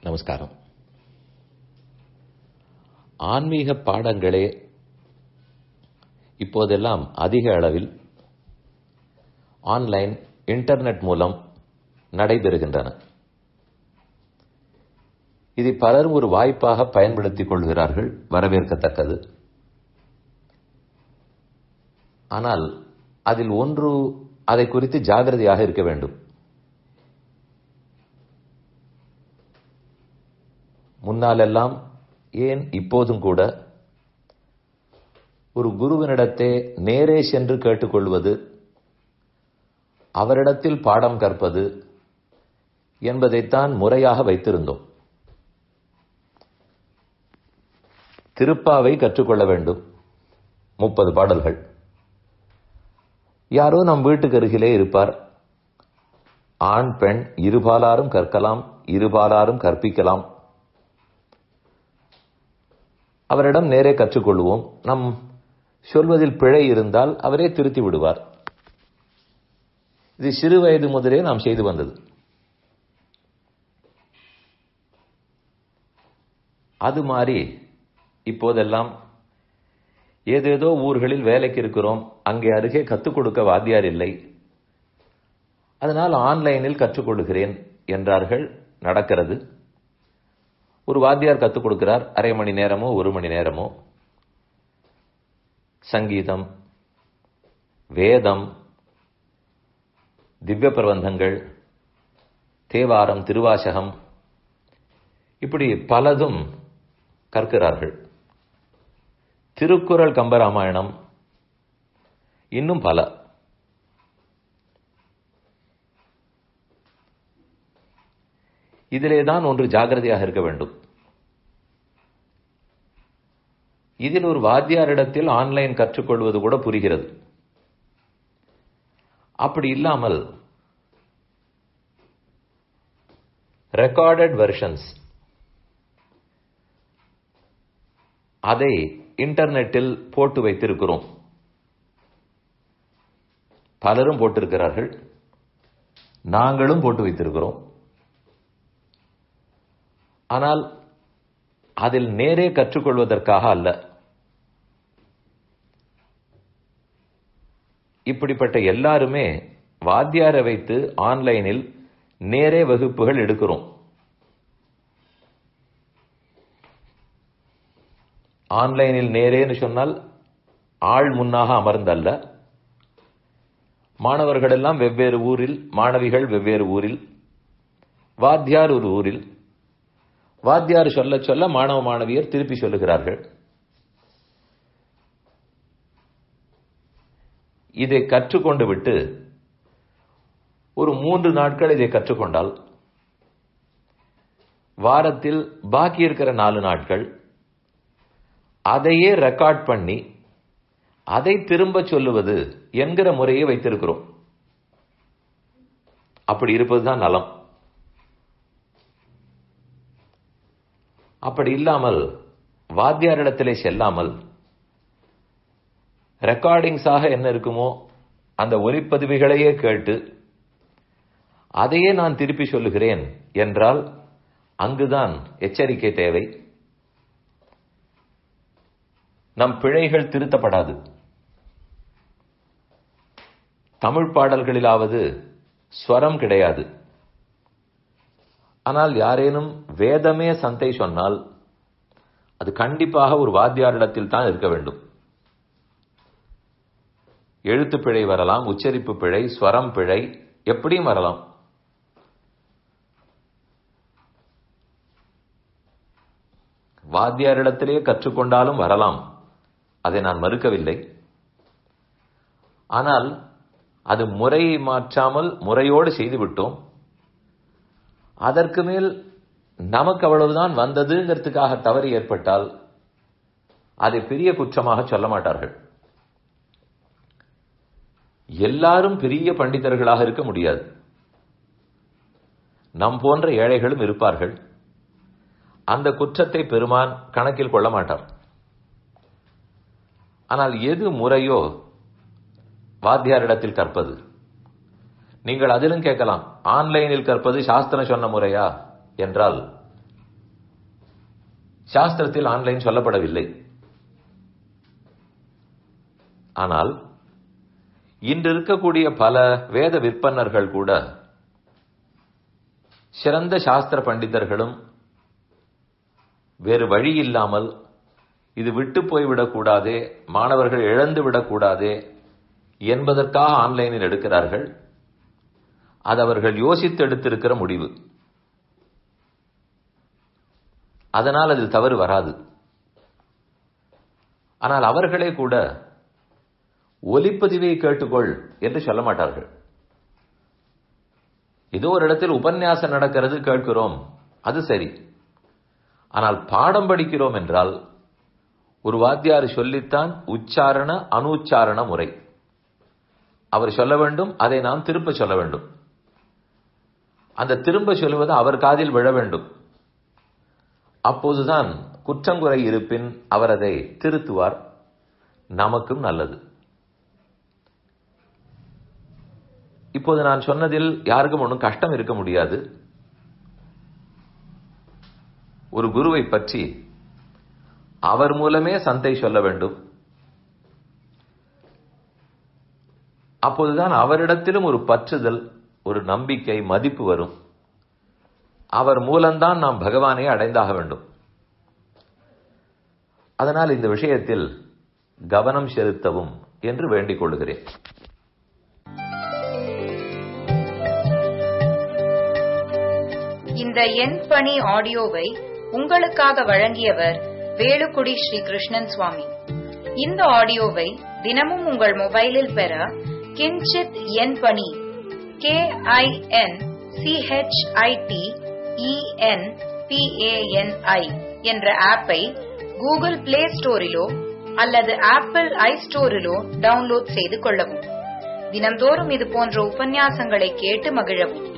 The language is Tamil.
நமஸ்காரம் ஆன்மீக பாடங்களே இப்போதெல்லாம் அதிக அளவில் ஆன்லைன் இன்டர்நெட் மூலம் நடைபெறுகின்றன இதை பலரும் ஒரு வாய்ப்பாக பயன்படுத்திக் கொள்கிறார்கள் வரவேற்கத்தக்கது ஆனால் அதில் ஒன்று அதை குறித்து ஜாகிரதையாக இருக்க வேண்டும் முன்னாலெல்லாம் ஏன் இப்போதும் கூட ஒரு குருவினிடத்தே நேரே சென்று கேட்டுக்கொள்வது அவரிடத்தில் பாடம் கற்பது என்பதைத்தான் முறையாக வைத்திருந்தோம் திருப்பாவை கற்றுக்கொள்ள வேண்டும் முப்பது பாடல்கள் யாரோ நம் வீட்டுக்கு அருகிலே இருப்பார் ஆண் பெண் இருபாலாரும் கற்கலாம் இருபாலாரும் கற்பிக்கலாம் அவரிடம் நேரே கற்றுக்கொள்வோம் நம் சொல்வதில் பிழை இருந்தால் அவரே திருத்தி விடுவார் இது சிறு வயது முதலே நாம் செய்து வந்தது அது மாறி இப்போதெல்லாம் ஏதேதோ ஊர்களில் வேலைக்கு இருக்கிறோம் அங்கே அருகே கற்றுக் கொடுக்க வாத்தியார் இல்லை அதனால் ஆன்லைனில் கற்றுக்கொள்கிறேன் என்றார்கள் நடக்கிறது ஒரு வாத்தியார் கற்றுக் கொடுக்கிறார் அரை மணி நேரமோ ஒரு மணி நேரமோ சங்கீதம் வேதம் திவ்ய பிரபந்தங்கள் தேவாரம் திருவாசகம் இப்படி பலதும் கற்கிறார்கள் திருக்குறள் கம்பராமாயணம் இன்னும் பல இதிலே தான் ஒன்று ஜாகிரதையாக இருக்க வேண்டும் இதில் ஒரு வாத்தியாரிடத்தில் ஆன்லைன் கற்றுக்கொள்வது கூட புரிகிறது அப்படி இல்லாமல் ரெக்கார்டட் வெர்ஷன்ஸ் அதை இன்டர்நெட்டில் போட்டு வைத்திருக்கிறோம் பலரும் போட்டிருக்கிறார்கள் நாங்களும் போட்டு வைத்திருக்கிறோம் ஆனால் அதில் நேரே கற்றுக்கொள்வதற்காக அல்ல இப்படிப்பட்ட எல்லாருமே வாத்தியாரை வைத்து ஆன்லைனில் நேரே வகுப்புகள் எடுக்கிறோம் ஆன்லைனில் நேரேன்னு சொன்னால் ஆள் முன்னாக அமர்ந்தல்ல மாணவர்கள் எல்லாம் வெவ்வேறு ஊரில் மாணவிகள் வெவ்வேறு ஊரில் வாத்தியார் ஒரு ஊரில் வாத்தியார் சொல்ல சொல்ல மாணவ மாணவியர் திருப்பி சொல்லுகிறார்கள் இதை கற்றுக்கொண்டு விட்டு ஒரு மூன்று நாட்கள் இதை கற்றுக்கொண்டால் வாரத்தில் பாக்கி இருக்கிற நாலு நாட்கள் அதையே ரெக்கார்ட் பண்ணி அதை திரும்ப சொல்லுவது என்கிற முறையை வைத்திருக்கிறோம் அப்படி இருப்பதுதான் நலம் அப்படி இல்லாமல் வாத்தியாரிடத்திலே செல்லாமல் ரெக்கார்டிங்ஸாக என்ன இருக்குமோ அந்த ஒலிப்பதிவுகளையே கேட்டு அதையே நான் திருப்பி சொல்லுகிறேன் என்றால் அங்குதான் எச்சரிக்கை தேவை நம் பிழைகள் திருத்தப்படாது தமிழ் பாடல்களிலாவது ஸ்வரம் கிடையாது ஆனால் யாரேனும் வேதமே சந்தை சொன்னால் அது கண்டிப்பாக ஒரு வாத்தியாரிடத்தில் தான் இருக்க வேண்டும் எழுத்து பிழை வரலாம் உச்சரிப்பு பிழை ஸ்வரம் பிழை எப்படியும் வரலாம் வாத்தியாரிடத்திலே கற்றுக்கொண்டாலும் வரலாம் அதை நான் மறுக்கவில்லை ஆனால் அது முறையை மாற்றாமல் முறையோடு செய்துவிட்டோம் அதற்கு மேல் நமக்கு அவ்வளவுதான் வந்ததுங்கிறதுக்காக தவறு ஏற்பட்டால் அதை பெரிய குற்றமாக சொல்ல மாட்டார்கள் எல்லாரும் பெரிய பண்டிதர்களாக இருக்க முடியாது நம் போன்ற ஏழைகளும் இருப்பார்கள் அந்த குற்றத்தை பெருமான் கணக்கில் கொள்ள மாட்டார் ஆனால் எது முறையோ வாத்தியாரிடத்தில் கற்பது நீங்கள் அதிலும் கேட்கலாம் ஆன்லைனில் கற்பது சாஸ்திரம் சொன்ன முறையா என்றால் சாஸ்திரத்தில் ஆன்லைன் சொல்லப்படவில்லை ஆனால் இன்று இருக்கக்கூடிய பல வேத விற்பனர்கள் கூட சிறந்த சாஸ்திர பண்டிதர்களும் வேறு வழி இல்லாமல் இது விட்டு போய்விடக்கூடாதே மாணவர்கள் இழந்து விடக்கூடாதே என்பதற்காக ஆன்லைனில் எடுக்கிறார்கள் அது அவர்கள் யோசித்து எடுத்திருக்கிற முடிவு அதனால் அதில் தவறு வராது ஆனால் அவர்களே கூட ஒலிப்பதிவை கேட்டுக்கொள் என்று சொல்ல மாட்டார்கள் ஏதோ ஒரு இடத்தில் உபன்யாசம் நடக்கிறது கேட்கிறோம் அது சரி ஆனால் பாடம் படிக்கிறோம் என்றால் ஒரு வாத்தியார் சொல்லித்தான் உச்சாரண அனுச்சாரண முறை அவர் சொல்ல வேண்டும் அதை நாம் திரும்ப சொல்ல வேண்டும் அந்த திரும்ப சொல்லுவது அவர் காதில் விழ வேண்டும் அப்போதுதான் குற்றங்குறை இருப்பின் அவர் அதை திருத்துவார் நமக்கும் நல்லது இப்போது நான் சொன்னதில் யாருக்கும் ஒன்றும் கஷ்டம் இருக்க முடியாது ஒரு குருவை பற்றி அவர் மூலமே சந்தை சொல்ல வேண்டும் அப்போதுதான் அவரிடத்திலும் ஒரு பற்றுதல் ஒரு நம்பிக்கை மதிப்பு வரும் அவர் மூலம்தான் நாம் பகவானை அடைந்தாக வேண்டும் அதனால் இந்த விஷயத்தில் கவனம் செலுத்தவும் என்று வேண்டிக் கொள்கிறேன் இந்த எண் பணி ஆடியோவை உங்களுக்காக வழங்கியவர் வேலுக்குடி ஸ்ரீ கிருஷ்ணன் சுவாமி இந்த ஆடியோவை தினமும் உங்கள் மொபைலில் பெற கிஞ்சித் எண் பணி கே ஐ என் சிஹெச்ஐடி இஎன் பிஏஎன்ஐ என்ற ஆப்பை கூகுள் பிளே ஸ்டோரிலோ அல்லது ஆப்பிள் ஐ ஸ்டோரிலோ டவுன்லோட் செய்து கொள்ளவும் தினம்தோறும் இது போன்ற உபன்யாசங்களை கேட்டு மகிழவும்